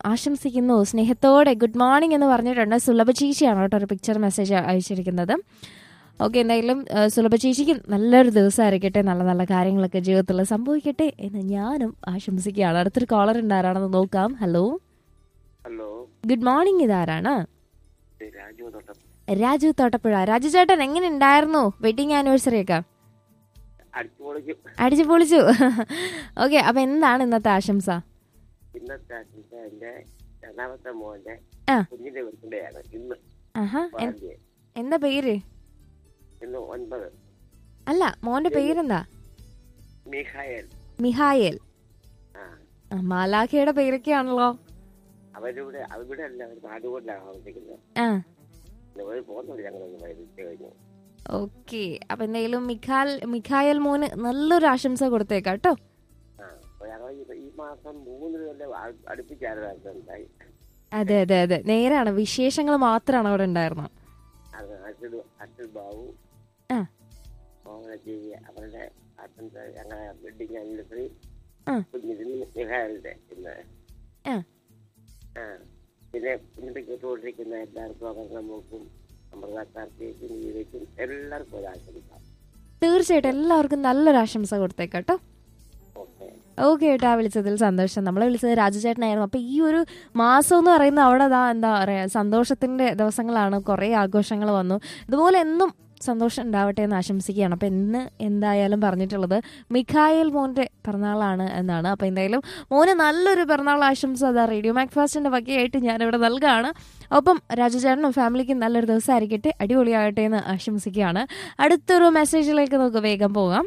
ആശംസിക്കുന്നു സ്നേഹത്തോടെ good morning എന്ന് പറഞ്ഞിട്ടുണ്ട് സുലഭ ചേച്ചിയാണ് കേട്ടോ ഒരു പിക്ചർ മെസ്സേജ് അയച്ചിരിക്കുന്നത് ഓക്കെ എന്തായാലും ആ, സുലഭ ചേച്ചിക്ക് നല്ലൊരു ദിവസമായിരിക്കട്ടെ നല്ല നല്ല കാര്യങ്ങളൊക്കെ ജീവിതത്തിൽ സംഭവിക്കട്ടെ എന്ന് ഞാനും ആശംസിക്കുകയാണ് അടുത്തൊരു കോളർ ഉണ്ടാരാണെന്ന് നോക്കാം ഹലോ ഹലോ ഗുഡ് മോർണിംഗ് ഇതാരാണ് ഇത് രാജു തൊട്ടം രാജു തോട്ടപ്പുഴ രാജു ചേട്ടൻ എങ്ങനെ ഉണ്ടായിരുന്നു വെഡിങ് ആനിവേഴ്സറി ഒക്കെ അടിച്ചു പൊളിക്കും അടിച്ചു പൊളിച്ചു ഓക്കെ അപ്പൊ എന്താണ് ഇന്നത്തെ ആശംസ ഇന്നത്തെ ആശംസ എന്റെ രണ്ടാമത്തെ മോന്റെ ആ. കുഞ്ഞിന്റെ ബർത്ത്ഡേയാണ് ഇന്ന് ആഹാ എൻ- വാല്യേ. എന്താ പേര് ഇന്ന് ഒൻപത് അല്ല മോന്റെ പേരെന്താ മിഖായൽ മിഹായേൽ ആ ആ, മാലാഖയുടെ പേരൊക്കെയാണല്ലോ അവരിവിടെ അവിടെ അല്ല അവർ നാടുകൊണ്ടാണ് താമസിക്കുന്നത് ആ അവർ പോകുന്നുണ്ട് ഞങ്ങളൊന്ന് വൈകിട്ട് കഴിഞ്ഞു ഓക്കെ അപ്പൊ എന്തായാലും മിഖാൽ മിഖായൽ മോന് നല്ലൊരു ആശംസ കൊടുത്തേക്കാം കേട്ടോ ആ അപ്പൊ ഞങ്ങൾ ഈ- ഈ മാസം മൂന്ന് കൊല്ലം അ- അടുപ്പിച്ചായിരുന്നു ഉണ്ടായി അതെ അതെ അതെ നേരാണ് വിശേഷങ്ങൾ മാത്രമാണ് അവിടെ ഉണ്ടായിരുന്നത് അത് അച്ഛൻ അച്ഛൻ ബാബു ആ. മോഹന ദേവി അവരുടെ ആശംസ ഞങ്ങളെ വെഡിങ് ആനിവേഴ്സറി ആ. കുഞ്ഞിന് മിഖായലിന്റെ ഇന്ന് ആ. ആ പിന്നെ ഇന്നത്തെ കേട്ടുകൊണ്ടിരിക്കുന്ന എല്ലാവർക്കും അവരുടെ മോക്കും അമൃതക്കാർക്കും ജീവിക്കും എല്ലാവർക്കും ഒരു ആശംസ തീർച്ചയായിട്ടും എല്ലാവർക്കും നല്ലൊരു ആശംസ കൊടുത്തേക്കാം കേട്ടോ ഓക്കെ ഓക്കെ ഏട്ടാ വിളിച്ചതിൽ സന്തോഷം നമ്മളെ വിളിച്ചത് രാജുചേട്ടനായിരുന്നു അപ്പൊ ഈ ഒരു മാസം എന്ന് പറയുന്ന അവിടെ ദാ എന്താ പറയാ സന്തോഷത്തിന്റെ ദിവസങ്ങളാണ് കുറെ ആഘോഷങ്ങൾ വന്നു ഇതുപോലെ എന്നും സന്തോഷം ഉണ്ടാവട്ടെ എന്ന് ആശംസിക്കുകയാണ് അപ്പൊ ഇന്ന് എന്തായാലും പറഞ്ഞിട്ടുള്ളത് മിഖായൽ മോന്റെ പിറന്നാളാണ് എന്നാണ് അപ്പൊ എന്തായാലും മോന് നല്ലൊരു പിറന്നാൾ ആശംസ അതാ റേഡിയോ മാക് ഫാസ്റ്റിന്റെ വകയായിട്ട് ഞാനിവിടെ നൽകുകയാണ് ഒപ്പം രാജുചേട്ടനും ഫാമിലിക്കും നല്ലൊരു ദിവസമായിരിക്കട്ടെ അടിപൊളിയാകട്ടെ എന്ന് ആശംസിക്കുകയാണ് അടുത്തൊരു മെസ്സേജിലേക്ക് നമുക്ക് വേഗം പോകാം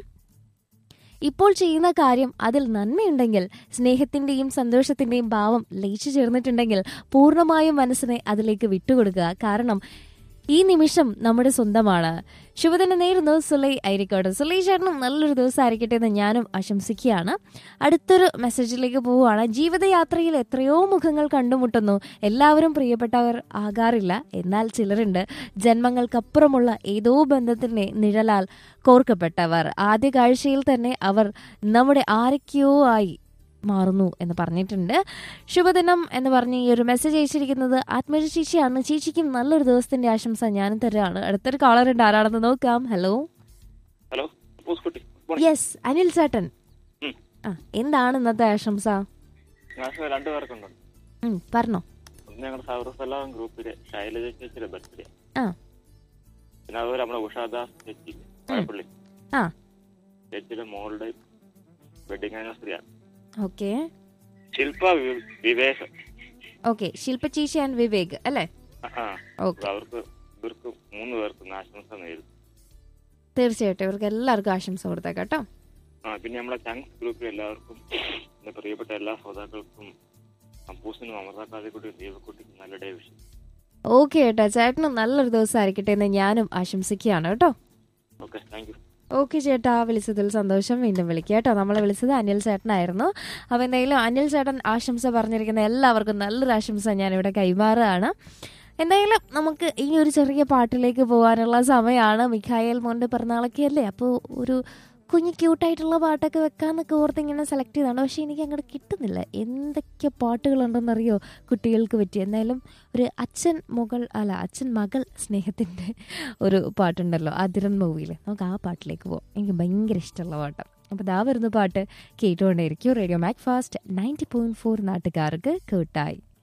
ഇപ്പോൾ ചെയ്യുന്ന കാര്യം അതിൽ നന്മയുണ്ടെങ്കിൽ സ്നേഹത്തിന്റെയും സന്തോഷത്തിന്റെയും ഭാവം ലയിച്ചു ചേർന്നിട്ടുണ്ടെങ്കിൽ പൂർണ്ണമായും മനസ്സിനെ അതിലേക്ക് വിട്ടുകൊടുക്കുക കാരണം ഈ നിമിഷം നമ്മുടെ സ്വന്തമാണ് ശുഭദിനം നേരുന്നു സുലൈ ഐരിക്കോട് സുലൈ ചേട്ടനും നല്ലൊരു ദിവസമായിരിക്കട്ടെ എന്ന് ഞാനും ആശംസിക്കുകയാണ് അടുത്തൊരു മെസ്സേജിലേക്ക് പോവുകയാണ് ജീവിതയാത്രയിൽ എത്രയോ മുഖങ്ങൾ കണ്ടുമുട്ടുന്നു എല്ലാവരും പ്രിയപ്പെട്ടവർ ആകാറില്ല എന്നാൽ ചിലരുണ്ട് ജന്മങ്ങൾക്കപ്പുറമുള്ള ഏതോ ബന്ധത്തിന്റെ നിഴലാൽ കോർക്കപ്പെട്ടവർ ആദ്യ കാഴ്ചയിൽ തന്നെ അവർ നമ്മുടെ ആരൊക്കെയോ ആയി മാറുന്നു എന്ന് പറഞ്ഞിട്ടുണ്ട് ശുഭദിനം എന്ന് പറഞ്ഞ് ഈ ഒരു മെസ്സേജ് അയച്ചിരിക്കുന്നത് ആത്മജ ചേച്ചിയാണ് ചേച്ചിക്കും നല്ലൊരു ദിവസത്തിന്റെ ആശംസ ഞാനും തരാണ് അടുത്തൊരു കോളർ ഉണ്ട് ആരാണെന്ന് നോക്കാം ഹലോ ഹലോ പൂസ്കുട്ടി യെസ് അനിൽ ചേട്ടൻ ഉം. ആ എന്താണ് ഇന്നത്തെ ആശംസ മാസം രണ്ടു പേർക്കുണ്ട് ഉം, പറഞ്ഞോ ഒന്ന് ഞങ്ങളുടെ സൗരസലാം ഗ്രൂപ്പിലെ ശൈലജ ചേച്ചിയുടെ ബർത്ത്ഡേ ആ പിന്നെ അതുപോലെ നമ്മുടെ ഉഷാദാസ് ചേച്ചി പഴപ്പള്ളി ആ ചേച്ചിയുടെ മോളുടെ വെഡിങ് ആനിവേഴ്സറിയാണ് ഓക്കെ ശില്പ വി- വിവേക് ഓക്കെ ശില്പ ചേച്ചി ആൻഡ് വിവേക് അല്ലേ ആ, ആ. ഓക്കെ അവർക്ക് ഇവർക്ക് മൂന്ന് പേർക്കും ആശംസ നേരുന്നു തീർച്ചയായിട്ടും ഇവർക്ക് എല്ലാവർക്കും ആശംസ കൊടുത്തേക്കാം കേട്ടോ ആ പിന്നെ നമ്മുടെ താങ്ക്സ് ഗ്രൂപ്പിൽ എല്ലാവർക്കും എന്റെ പ്രിയപ്പെട്ട എല്ലാ ശ്രോതാക്കൾക്കും അപ്പൂസിനും അമൃതക്കാതിക്കുട്ടിയും ദീപക്കുട്ടിക്കും നല്ല ഡേ വിഷയം ഓക്കെ ഏട്ടാ ചേട്ടനും നല്ലൊരു ദിവസമായിരിക്കട്ടെ എന്ന് ഞാനും ആശംസിക്കുകയാണ് കേട്ടോ ഓക്കെ താങ്ക് യു ഓക്കെ ചേട്ടാ വിളിച്ചതിൽ സന്തോഷം വീണ്ടും വിളിക്കുക കേട്ടോ നമ്മളെ വിളിച്ചത് അനിൽ ചേട്ടനായിരുന്നു അപ്പോൾ എന്തായാലും അനിൽ ചേട്ടൻ ആശംസ പറഞ്ഞിരിക്കുന്ന എല്ലാവർക്കും നല്ലൊരു ആശംസ ഞാനിവിടെ കൈമാറുകയാണ് എന്തായാലും നമുക്ക് ഈ ഒരു ചെറിയ പാട്ടിലേക്ക് പോകാനുള്ള സമയമാണ് മിഖായൽ മോൻ്റെ പിറന്നാളൊക്കെ അല്ലേ അപ്പോൾ ഒരു കുഞ്ഞു ക്യൂട്ടായിട്ടുള്ള പാട്ടൊക്കെ വെക്കാന്നൊക്കെ ഓർത്ത് ഇങ്ങനെ സെലക്ട് ചെയ്താണ് പക്ഷേ എനിക്ക് അങ്ങോട്ട് കിട്ടുന്നില്ല എന്തൊക്കെ പാട്ടുകളുണ്ടെന്നറിയോ കുട്ടികൾക്ക് പറ്റി എന്തായാലും ഒരു അച്ഛൻ മകൾ അല്ല അച്ഛൻ മകൾ സ്നേഹത്തിൻ്റെ ഒരു പാട്ടുണ്ടല്ലോ അതിരൻ മൂവിയിൽ നമുക്ക് ആ പാട്ടിലേക്ക് പോകാം എനിക്ക് ഭയങ്കര ഇഷ്ടമുള്ള പാട്ടാണ് അപ്പോൾ ദാ വരുന്ന പാട്ട് കേട്ടുകൊണ്ടേയിരിക്കും radio mac fast ninety point four നാട്ടുകാർക്ക് കേട്ടായി